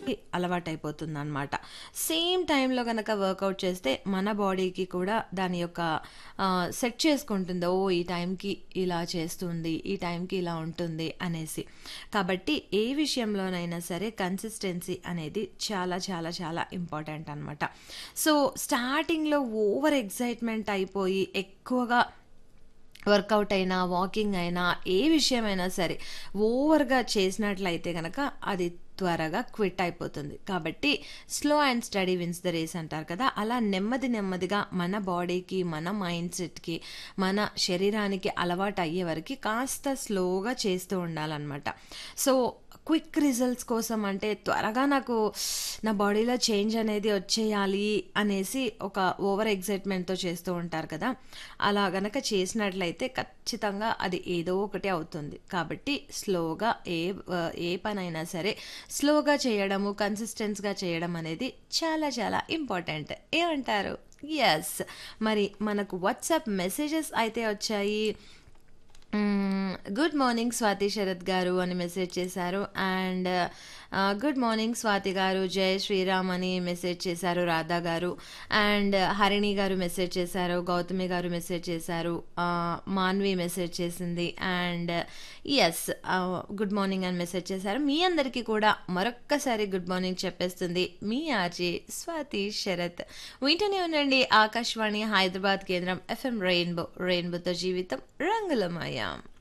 అలవాటైపోతుందనమాట. Same టైంలో గనక work out చేస్తే మన బాడీకి కూడా దాని యొక్క ఆహ్, సెట్ చేసుకుంటుంది. ఓహ్! ఈ టైంకి ఇలా చేస్తుంది. ఈ టైంకి ఇలా ఉంటుంది అనేసి. కాబట్టి ఏ విషయంలోనైనా సరే కన్సిస్టెన్సీ అనేది చాలా చాలా చాలా ఇంపార్టెంట్ అనమాట. సో, స్టార్టింగ్‌లో ఓవర్ ఎక్సైట్‌మెంట్ అయిపోయి ఎక్కువగా వర్కౌట్ అయినా, వాకింగ్ అయినా, ఏ విషయమైనా సరే ఓవర్‌గా చేసినట్లయితే గనక అది త్వరగా క్విట్ అయిపోతుంది. కాబట్టి slow and steady wins the race అంటారు కదా! అలా నెమ్మది నెమ్మదిగా మన బాడీకి, మన మైండ్‌సెట్‌కి, మన శరీరానికి అలవాటు అయ్యే వరకి కాస్త స్లోగా చేస్తూ ఉండాలనమాట. సో, క్విక్ రిజల్ట్స్ కోసం అంటే త్వరగా నాకు నా బాడీలో చేంజ్ అనేది వచ్చేయాలి అనేసి ఒక ఓవర్ ఎక్సైట్‌మెంట్‌తో చేస్తూ ఉంటారు కదా! అలా గనక చేసినట్లయితే ఖచ్చితంగా అది ఏదో ఒకటి అవుతుంది. కాబట్టి స్లోగా ఏ ఆహ్, ఏ పనైనా సరే స్లోగా చేయడము, కన్సిస్టెన్స్‌గా చేయడం అనేది చాలా చాలా ఇంపార్టెంట్. ఏమంటారు? యెస్. మరి మనకు వాట్సాప్ మెసేజెస్ అయితే వచ్చాయి. హ్మ్. గుడ్ మార్నింగ్ స్వాతి శరత్ గారు అని మెసేజ్ చేశారు. అండ్ ఆహ్, గుడ్ మార్నింగ్ స్వాతి గారు. జై శ్రీరామ్ అని మెసేజ్ చేశారు రాధా గారు. అండ్ హరిణి గారు మెసేజ్ చేశారు. గౌతమి గారు మెసేజ్ చేశారు. ఆహ్, మాన్వి మెసేజ్ చేసింది. And yes. ఆహ్, గుడ్ మార్నింగ్ అని మెసేజ్ చేశారు. మీ అందరికీ కూడా మరొక్కసారి గుడ్ మార్నింగ్ చెప్పేస్తుంది మీ ఆర్‌జే స్వాతి శరత్. వింటూనే ఉండండి ఆకాశవాణి హైదరాబాద్ కేంద్రం ఎఫ్ఎం రెయిన్బో. రెయిన్బోతో జీవితం రంగులమయం.